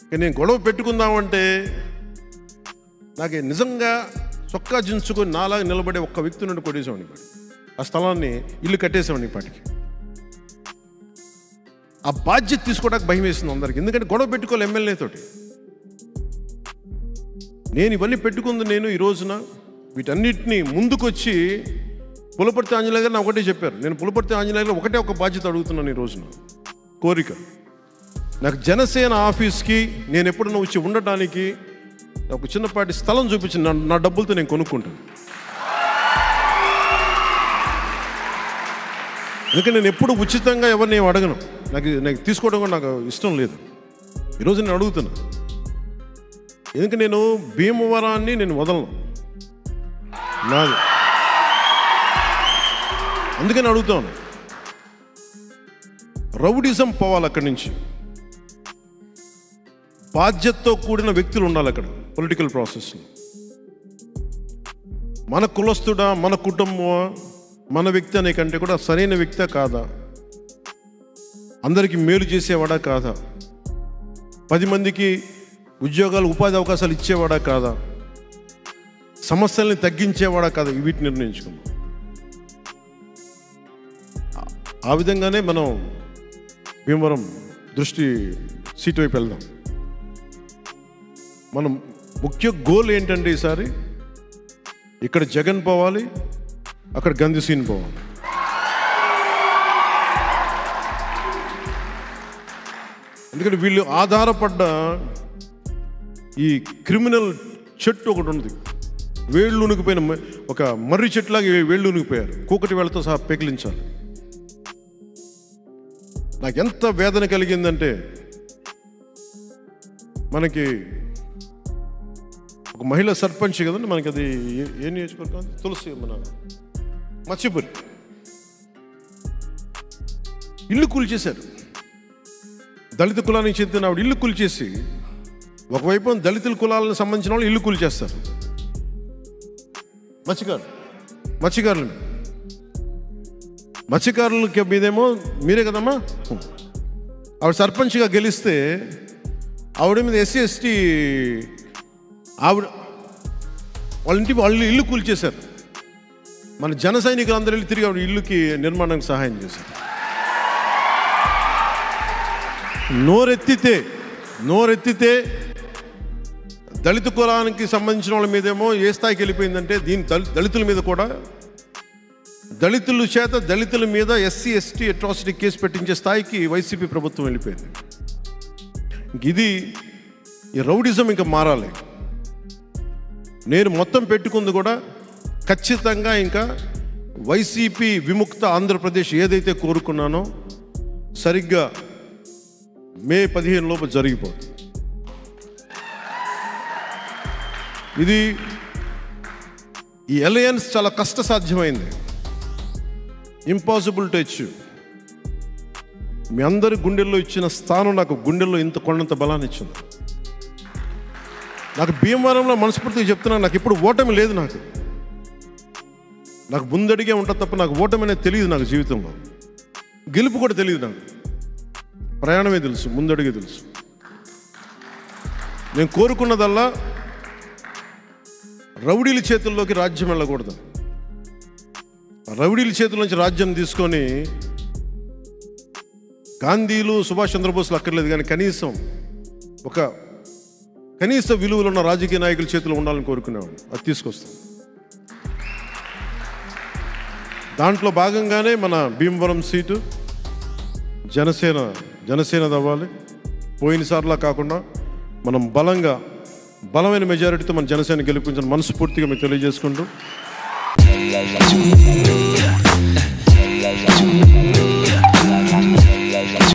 కానీ నేను గొడవ పెట్టుకుందామంటే నాకు నిజంగా చొక్కా జించుకొని నాలాగా నిలబడే ఒక్క వ్యక్తి నుండి కొట్టేసేవాడిని పాటి ఆ స్థలాన్ని ఇల్లు కట్టేసేవాడిని పాటికి ఆ బాధ్యత తీసుకోవడానికి భయం వేసింది అందరికి ఎందుకంటే గొడవ పెట్టుకోవాలి ఎమ్మెల్యే తోటి నేను ఇవన్నీ పెట్టుకుంది నేను ఈ రోజున వీటన్నిటిని ముందుకొచ్చి పులపర్తి ఆంజనేయ గారు నా ఒకటే చెప్పారు నేను పులపర్తి ఆంజనేయ గారు ఒకటే ఒక బాధ్యత అడుగుతున్నాను ఈ రోజున కోరిక నాకు జనసేన ఆఫీస్కి నేను ఎప్పుడన్నా వచ్చి ఉండటానికి ఒక చిన్నపాటి స్థలం చూపించి నా నా డబ్బులతో నేను కొనుక్కుంటాను ఎందుకంటే నేను ఎప్పుడు ఉచితంగా ఎవరిని ఏం అడగను నాకు నాకు తీసుకోవడం కూడా నాకు ఇష్టం లేదు ఈరోజు నేను అడుగుతున్నా ఎందుకంటే నేను భీమవరాన్ని నేను వదలను నాది అందుకని అడుగుతాను రౌడిజం పోవాలి అక్కడి నుంచి బాధ్యతతో కూడిన వ్యక్తులు ఉండాలి అక్కడ పొలిటికల్ ప్రాసెస్లో మన కులస్తుడా మన కుటుంబమా మన వ్యక్తి అనే కంటే కూడా సరైన వ్యక్తే కాదా అందరికీ మేలు చేసేవాడా కాదా పది మందికి ఉద్యోగాలు ఉపాధి అవకాశాలు ఇచ్చేవాడా కాదా సమస్యల్ని తగ్గించేవాడా కాదా వీటిని నిర్ణయించుకున్నాం ఆ- ఆ విధంగానే మనం భీమవరం దృష్టి సీటు వైపు వెళ్దాం మనం ముఖ్య గోల్ ఏంటంటే ఈసారి ఇక్కడ జగన్ పోవాలి అక్కడ గంధి సీన్ పోవాలి ఎందుకంటే వీళ్ళు ఆధారపడ్డ ఈ క్రిమినల్ చెట్టు ఒకటి ఉంది వేళ్ళు ఉనికిపోయిన మ- ఒక మర్రి చెట్టులాగా వేళ్ళు ఉనికిపోయారు కూకటి వేళ్ళతో సహా పెకిలించాలి నాకు ఎంత వేదన కలిగిందంటే మనకి ఒక మహిళ సర్పంచ్ కదండి మనకి అది ఏ- ఏ నియోజకవర్గం అది? తులసి మన మత్స్యపురి ఇల్లు కూల్చేశారు దళిత కులానికి చెందిన ఆవిడ ఇల్లు కూల్చేసి ఒకవైపు దళితుల కులాలకు సంబంధించిన వాళ్ళు ఇల్లు కూల్చేస్తారు మత్స్యకారు మత్స్యకారుల మీద మత్స్యకారులకి మీదేమో మీరే కదమ్మా ఆవిడ సర్పంచ్గా గెలిస్తే ఆవిడ మీద ఎస్సీ ఎస్టీ ఆవిడ వాళ్ళ ఇంటి వాళ్ళు ఇల్లు కూల్చేశారు మన జన సైనికులు అందరూ వెళ్ళి తిరిగి ఆవిడ ఇల్లుకి నిర్మాణానికి సహాయం చేశారు నోరెత్తితే నోరెత్తితే దళిత కులానికి సంబంధించిన వాళ్ళ మీదేమో ఏ స్థాయికి వెళ్ళిపోయిందంటే దీని దళి- దళితుల మీద కూడా దళితుల చేత దళితుల మీద ఎస్సీ ఎస్టీ అట్రాసిటీ కేసు పెట్టించే స్థాయికి వైసీపీ ప్రభుత్వం వెళ్ళిపోయింది ఇంక ఇది ఈ రౌడిజం ఇంకా మారాలి నేను మొత్తం పెట్టుకుంది కూడా ఖచ్చితంగా ఇంకా వైసీపీ విముక్త ఆంధ్రప్రదేశ్ ఏదైతే కోరుకున్నానో సరిగ్గా మే పదిహేను లోపు జరిగిపోతుంది ఇది ఈ అలయన్స్ చాలా కష్టసాధ్యమైంది ఇంపాసిబుల్ టు అచీవ్ మీ అందరి గుండెల్లో ఇచ్చిన స్థానం నాకు గుండెల్లో ఇంత కొండంత బలాన్ని ఇచ్చింది నాకు భీమవరంలో మనస్ఫూర్తిగా చెప్తున్నాను నాకు ఇప్పుడు ఓటమి లేదు నాకు నాకు ముందడిగే ఉంటుంది తప్ప నాకు ఓటమి అనేది తెలియదు నాకు జీవితంలో గెలుపు కూడా తెలియదు నాకు ప్రయాణమే తెలుసు ముందడిగే తెలుసు నేను కోరుకున్నదల్లా రౌడీల చేతుల్లోకి రాజ్యం వెళ్ళకూడదు రౌడీల చేతుల నుంచి రాజ్యం తీసుకొని గాంధీలు సుభాష్ చంద్రబోస్లు అక్కర్లేదు కానీ కనీసం ఒక కనీస విలువలు ఉన్న రాజకీయ నాయకుల చేతిలో ఉండాలని కోరుకునేవాడు అది తీసుకొస్తాం దాంట్లో భాగంగానే మన భీమవరం సీటు జనసేన జనసేన అవ్వాలి పోయినసార్లా కాకుండా మనం బలంగా బలమైన మెజారిటీతో మన జనసేన గెలిపించిన మనస్ఫూర్తిగా మీకు తెలియజేసుకుంటూ